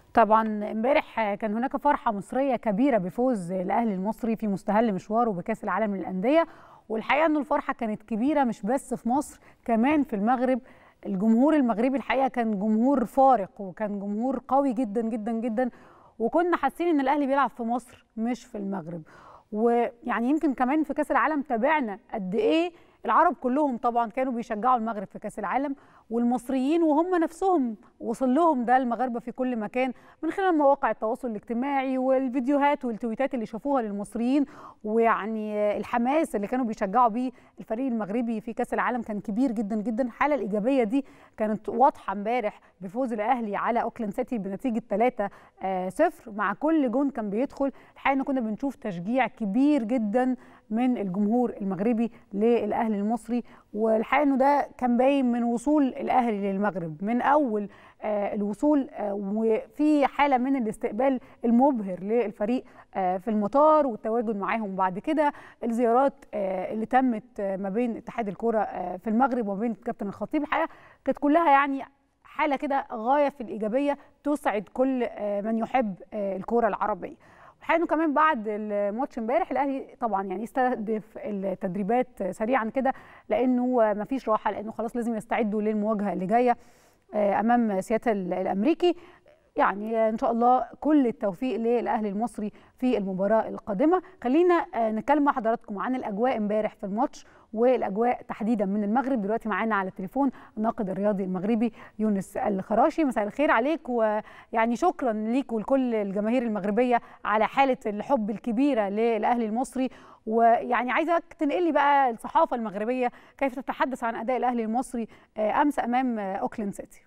طبعا امبارح كان هناك فرحه مصريه كبيره بفوز الاهلي المصري في مستهل مشواره بكاس العالم للانديه والحقيقه انه الفرحه كانت كبيره مش بس في مصر كمان في المغرب الجمهور المغربي الحقيقه كان جمهور فارق وكان جمهور قوي جدا جدا جدا وكنا حاسين ان الاهلي بيلعب في مصر مش في المغرب ويعني يمكن كمان في كاس العالم تابعنا قد ايه العرب كلهم طبعا كانوا بيشجعوا المغرب في كاس العالم والمصريين وهم نفسهم وصل لهم ده المغاربه في كل مكان من خلال مواقع التواصل الاجتماعي والفيديوهات والتويتات اللي شافوها للمصريين ويعني الحماس اللي كانوا بيشجعوا بيه الفريق المغربي في كاس العالم كان كبير جدا جدا الحاله الايجابيه دي كانت واضحه امبارح بفوز الاهلي على اوكلاند سيتي بنتيجه 3 0 مع كل جون كان بيدخل الحقيقه ان كنا بنشوف تشجيع كبير جدا من الجمهور المغربي للاهلي المصري والحقيقه انه ده كان باين من وصول الاهلي للمغرب من اول آه الوصول آه وفي حاله من الاستقبال المبهر للفريق آه في المطار والتواجد معاهم بعد كده الزيارات آه اللي تمت آه ما بين اتحاد الكوره آه في المغرب وما بين كابتن الخطيب الحقيقه كانت كلها يعني حاله كده غايه في الايجابيه تسعد كل آه من يحب آه الكوره العربيه الحقيقه انه كمان بعد الماتش امبارح الاهلي طبعا يعني استهدف التدريبات سريعا كده لانه ما فيش راحه لانه خلاص لازم يستعدوا للمواجهه اللي جايه امام سياتل الامريكي يعني ان شاء الله كل التوفيق للاهلي المصري في المباراه القادمه خلينا نتكلم مع حضراتكم عن الاجواء امبارح في الماتش والاجواء تحديدا من المغرب دلوقتي معانا على التليفون الناقد الرياضي المغربي يونس الخراشي مساء الخير عليك ويعني شكرا ليك ولكل الجماهير المغربيه على حاله الحب الكبيره للاهلي المصري ويعني عايزك تنقل لي بقى الصحافه المغربيه كيف تتحدث عن اداء الاهلي المصري امس امام اوكلاند سيتي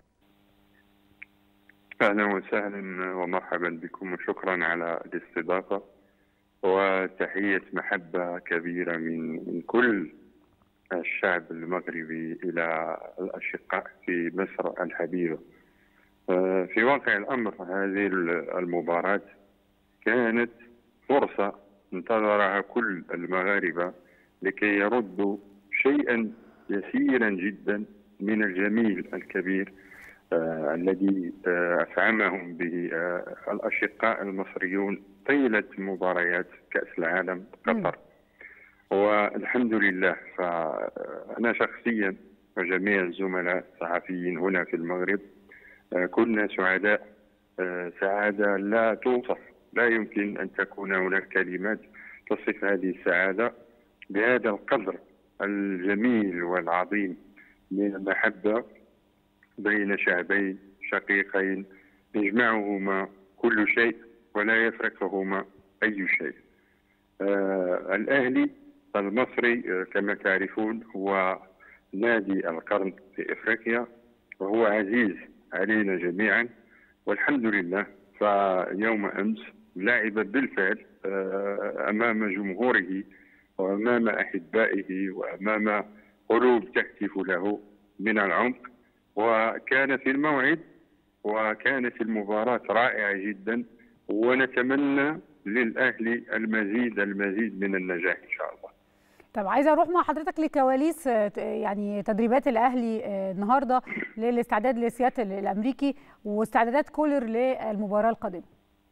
اهلا وسهلا ومرحبا بكم وشكرا على الاستضافه وتحيه محبه كبيره من من كل الشعب المغربي الى الاشقاء في مصر الحبيبه. في واقع الامر هذه المباراه كانت فرصه انتظرها كل المغاربه لكي يردوا شيئا يسيرا جدا من الجميل الكبير آه الذي آه أفعمهم به آه الأشقاء المصريون طيلة مباريات كأس العالم قطر والحمد لله فأنا شخصيا وجميع الزملاء الصحفيين هنا في المغرب كنا سعداء سعادة لا توصف لا يمكن أن تكون هناك كلمات تصف هذه السعادة بهذا القدر الجميل والعظيم من المحبة بين شعبين شقيقين يجمعهما كل شيء ولا يفرقهما أي شيء آه الأهلي المصري آه كما تعرفون هو نادي القرن في إفريقيا وهو عزيز علينا جميعا والحمد لله فيوم أمس لعب بالفعل آه أمام جمهوره وأمام أحبائه وأمام قلوب تهتف له من العمق وكان في الموعد وكانت المباراة رائعة جدا ونتمنى للأهلي المزيد المزيد من النجاح إن شاء الله طب عايزه اروح مع حضرتك لكواليس يعني تدريبات الاهلي النهارده للاستعداد لسياتل الامريكي واستعدادات كولر للمباراه القادمه.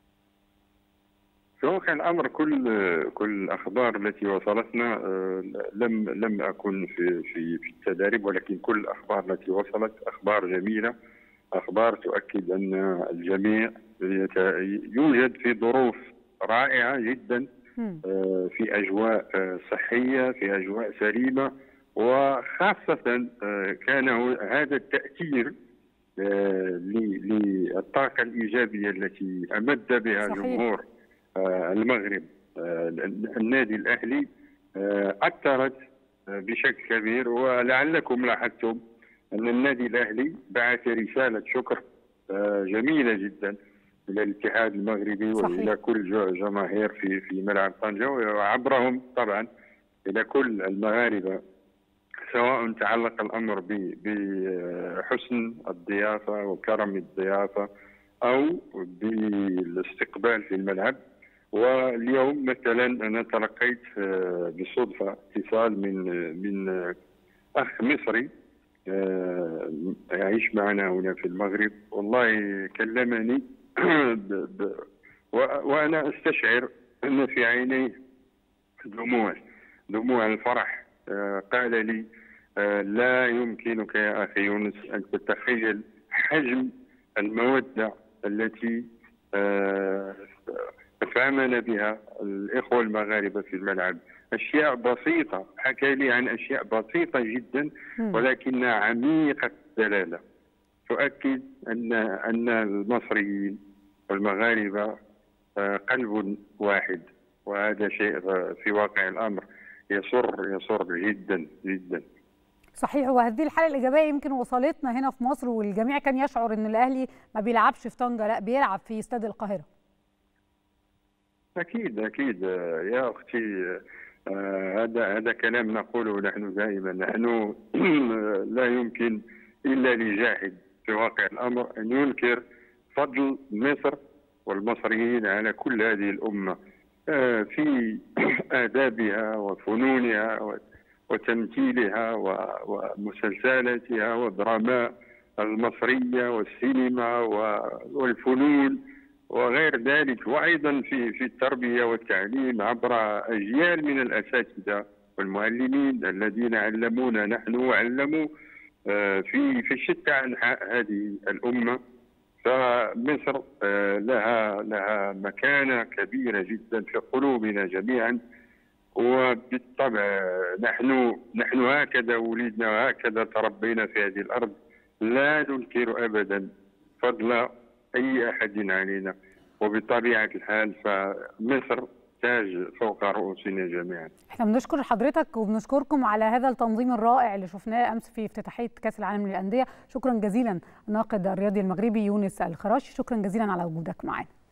في واقع الامر كل كل الاخبار التي وصلتنا لم لم اكن في في في التدريب ولكن كل الاخبار التي وصلت اخبار جميله اخبار تؤكد ان الجميع يوجد في ظروف رائعه جدا في اجواء صحيه في اجواء سليمه وخاصه كان هذا التاثير للطاقه الايجابيه التي امد بها صحيح. جمهور المغرب النادي الاهلي اثرت بشكل كبير ولعلكم لاحظتم ان النادي الاهلي بعث رساله شكر جميله جدا الى الاتحاد المغربي صحيح. والى كل جماهير في في ملعب طنجه وعبرهم طبعا الى كل المغاربه سواء تعلق الامر بحسن الضيافه وكرم الضيافه او بالاستقبال في الملعب واليوم مثلا انا تلقيت بالصدفه اتصال من من اخ مصري يعيش معنا هنا في المغرب والله كلمني ب... ب... و... وانا استشعر ان في عينيه دموع دموع الفرح قال لي لا يمكنك يا اخي يونس ان تتخيل حجم الموده التي تفاهمنا بها الاخوه المغاربه في الملعب اشياء بسيطه حكى لي عن اشياء بسيطه جدا ولكنها عميقه الدلاله تؤكد ان ان المصريين والمغاربه قلب واحد وهذا شيء في واقع الامر يسر يسر جدا جدا صحيح وهذه الحاله الايجابيه يمكن وصلتنا هنا في مصر والجميع كان يشعر ان الاهلي ما بيلعبش في طنجه لا بيلعب في استاد القاهره اكيد اكيد يا اختي هذا هذا كلام نقوله نحن دائما نحن لا يمكن الا لجاحد في واقع الامر ان ينكر فضل مصر والمصريين على كل هذه الامه في آدابها وفنونها وتمثيلها ومسلسلاتها والدراما المصرية والسينما والفنون وغير ذلك وأيضا في في التربية والتعليم عبر أجيال من الأساتذة والمعلمين الذين علمونا نحن وعلموا في في شتى أنحاء هذه الأمة فمصر لها لها مكانه كبيره جدا في قلوبنا جميعا وبالطبع نحن نحن هكذا ولدنا وهكذا تربينا في هذه الارض لا ننكر ابدا فضل اي احد علينا وبطبيعه الحال فمصر تاج فوق رؤوسنا جميعا. احنا بنشكر حضرتك وبنشكركم على هذا التنظيم الرائع اللي شفناه امس في افتتاحيه كاس العالم للانديه، شكرا جزيلا الناقد الرياضي المغربي يونس الخراشي، شكرا جزيلا على وجودك معنا.